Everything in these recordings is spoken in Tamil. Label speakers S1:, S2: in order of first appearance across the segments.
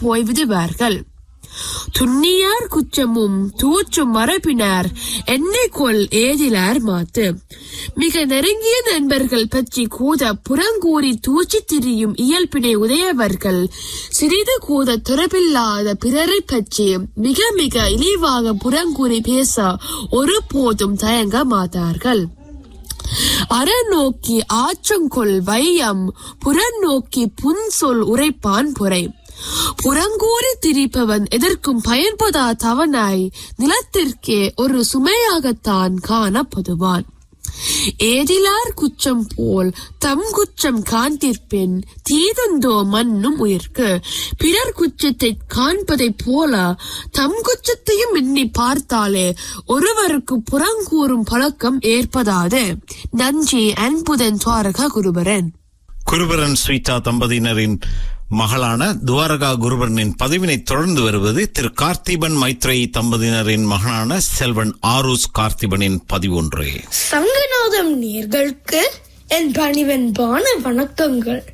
S1: போய் விடுவார்கள் துன்னியார் குச்சமும் தூற்றும் மரபினார் என்னை கொள் ஏதிலார் மாத்து மிக நெருங்கிய நண்பர்கள் பற்றி கூத புறங்கூறி தூச்சி திரியும் இயல்பினை உடையவர்கள் சிறிது கூத தொடர்பில்லாத பிறரை பற்றி மிக மிக இழிவாக புறங்கூறி பேச ஒருபோதும் தயங்க மாட்டார்கள் அறநோக்கி ஆற்றங்கொள் வையம் புறநோக்கி புன்சொல் உரைப்பான் புரை புறங்கூறி திரிப்பவன் எதற்கும் பயன்பதா தவனாய் நிலத்திற்கே ஒரு சுமையாகத்தான் காணப்படுவான் ஏதிலார் குச்சம் போல் தம் குச்சம் காண்திருப்பின் தீதுந்தோ மண்ணும் உயிர்க்கு பிறர் குச்சத்தை காண்பதைப் போல தம் குச்சத்தையும் எண்ணி பார்த்தாலே ஒருவருக்கு புறங்கூறும் பழக்கம் ஏற்படாது நன்றி அன்புதன் துவாரக குருபரன்
S2: குருபரன் ஸ்வீதா தம்பதியினரின் மகளான துவாரகா குருபரனின் பதிவினை தொடர்ந்து வருவது திரு கார்த்திபன் மைத்ரேயி தம்பதியினரின் மகனான செல்வன் ஆரூஸ் கார்த்திபனின் பதிவொன்று
S3: சங்கநாதம் நேர்களுக்கு என் பணிவன்பான வணக்கங்கள்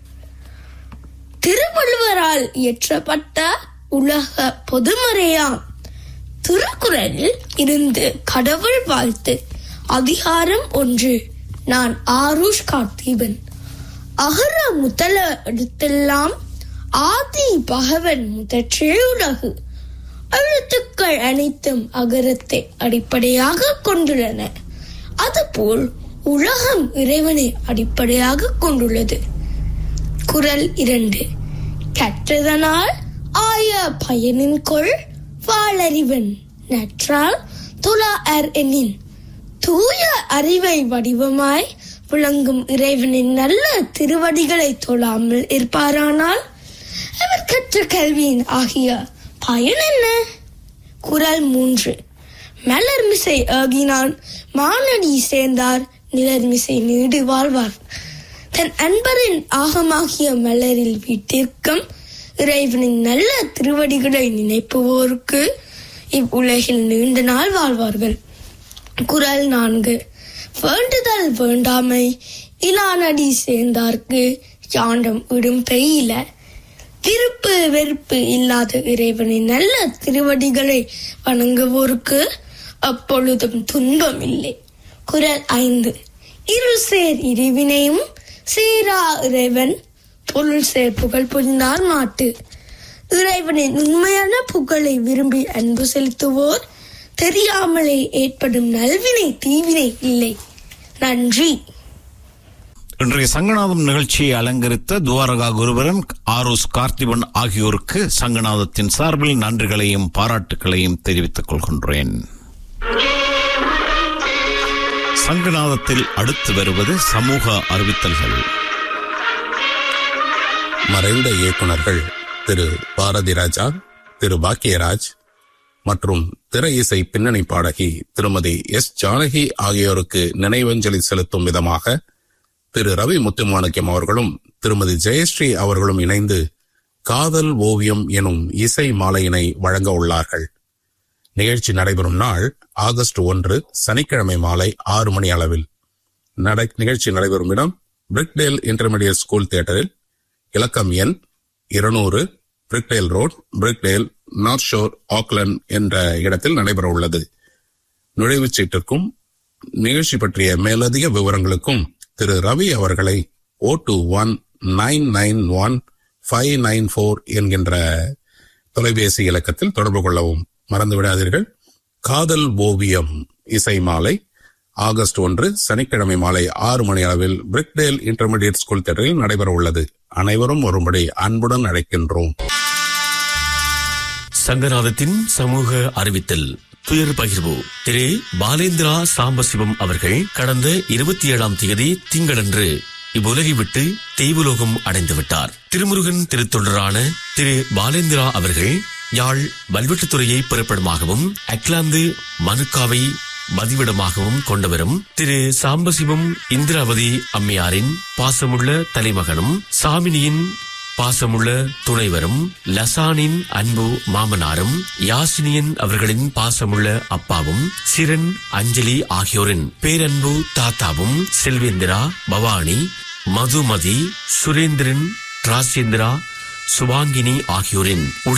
S3: திருவள்ளுவரால் இயற்றப்பட்ட உலக பொதுமறையாம் திருக்குறளில் இருந்து கடவுள் வாழ்த்து அதிகாரம் ஒன்று நான் ஆருஷ் கார்த்திபன் அகர முதல எழுத்தெல்லாம் ஆதி பகவன் முதற்றே உலகு எழுத்துக்கள் அனைத்தும் அகரத்தை அடிப்படையாக கொண்டுள்ளன அதுபோல் உலகம் இறைவனை அடிப்படையாக கொண்டுள்ளது குரல் இரண்டு கற்றதனால் ஆய பயனின் கொள் வாளறிவன் நற்றால் துலா அர் எண்ணின் தூய அறிவை வடிவமாய் விளங்கும் இறைவனின் நல்ல திருவடிகளை தொழாமல் இருப்பாரானால் அவர் கற்ற கல்வியின் ஆகிய பயன் என்ன குரல் மூன்று மலர்மிசை ஏகினான் மானடி சேர்ந்தார் நிலர்மிசை நீடு வாழ்வார் தன் அன்பரின் ஆகமாகிய மலரில் வீட்டிற்கும் இறைவனின் நல்ல திருவடிகளை நினைப்பவோருக்கு இவ்வுலகில் நீண்ட நாள் வாழ்வார்கள் குரல் நான்கு வேண்டுதல் வேண்டாமை இலானடி சேர்ந்தார்க்கு யாண்டம் விடும் பெய்யில விருப்பு வெறுப்பு இல்லாத இறைவனின் நல்ல திருவடிகளை வணங்குவோருக்கு அப்பொழுதும் துன்பம் இல்லை குரல் ஐந்து இரு சேர் இருவினையும் சீரா இறைவன் பொருள் சேர் புகழ் புரிந்தார் மாட்டு இறைவனின் உண்மையான புகழை விரும்பி அன்பு செலுத்துவோர் தெரியாமலே ஏற்படும் நல்வினை தீவினை இல்லை நன்றி
S2: இன்றைய சங்கநாதம் நிகழ்ச்சியை அலங்கரித்த துவாரகா குருபரன் ஆரோஸ் கார்த்திபன் ஆகியோருக்கு சங்கநாதத்தின் சார்பில் நன்றிகளையும் பாராட்டுகளையும் தெரிவித்துக் கொள்கின்றேன் சங்கநாதத்தில் அடுத்து வருவது சமூக அறிவித்தல்கள்
S4: மறைந்த இயக்குனர்கள் திரு பாரதி ராஜா திரு பாக்கியராஜ் மற்றும் திரை இசை பின்னணி பாடகி திருமதி எஸ் ஜானகி ஆகியோருக்கு நினைவஞ்சலி செலுத்தும் விதமாக திரு ரவி முத்துமாணிக்கம் அவர்களும் திருமதி ஜெயஸ்ரீ அவர்களும் இணைந்து காதல் ஓவியம் எனும் இசை மாலையினை வழங்க உள்ளார்கள் நிகழ்ச்சி நடைபெறும் நாள் ஆகஸ்ட் ஒன்று சனிக்கிழமை மாலை ஆறு மணி அளவில் நடை நிகழ்ச்சி நடைபெறும் இடம் பிரிக்டேல் இன்டர்மீடியட் ஸ்கூல் தியேட்டரில் இலக்கம் எண் இருநூறு Brickdale road Brickdale north shore Auckland என்ற இடத்தில் நடைபெற உள்ளது நுழைவுச் சீட்டிற்கும் நிகழ்ச்சி பற்றிய மேலதிக விவரங்களுக்கும் திரு ரவி அவர்களை O two one nine nine one five nine four என்கின்ற தொலைபேசி இலக்கத்தில் தொடர்பு கொள்ளவும் மறந்து விடாதீர்கள் காதல் ஓவியம் இசை மாலை ஆகஸ்ட் ஒன்று சனிக்கிழமை மாலை ஆறு மணி அளவில் பிரிக்டேல் இன்டர்மீடியட் ஸ்கூல் தியேட்டரில் நடைபெற உள்ளது அனைவரும் ஒருபடி அன்புடன் அழைக்கின்றோம்
S5: சங்கநாதத்தின் சமூக அறிவித்தல் துயர் பகிர்வு திரு பாலேந்திரா சாம்பசிவம் அவர்கள் கடந்த இருபத்தி ஏழாம் தேதி திங்களன்று இவ்வுலகை விட்டு தெய்வலோகம் அடைந்து விட்டார் திருமுருகன் திருத்தொண்டரான திரு பாலேந்திரா அவர்கள் யாழ் வல்வெட்டுத்துறையை பிறப்பிடமாகவும் அக்லாந்து மனுக்காவை மதிவிடமாகவும் கொண்டவரும் திரு சாம்பசிவம் இந்திராவதி அம்மையாரின் பாசமுள்ள தலைமகனும் சாமினியின் பாசமுள்ள துணைவரும் லசானின் அன்பு மாமனாரும் யாசினியன் அவர்களின் பாசமுள்ள அப்பாவும் சிரன் அஞ்சலி ஆகியோரின் பேரன்பு தாத்தாவும் செல்வேந்திரா பவானி மதுமதி சுரேந்திரன் ராசேந்திரா சுபாங்கினி ஆகியோரின்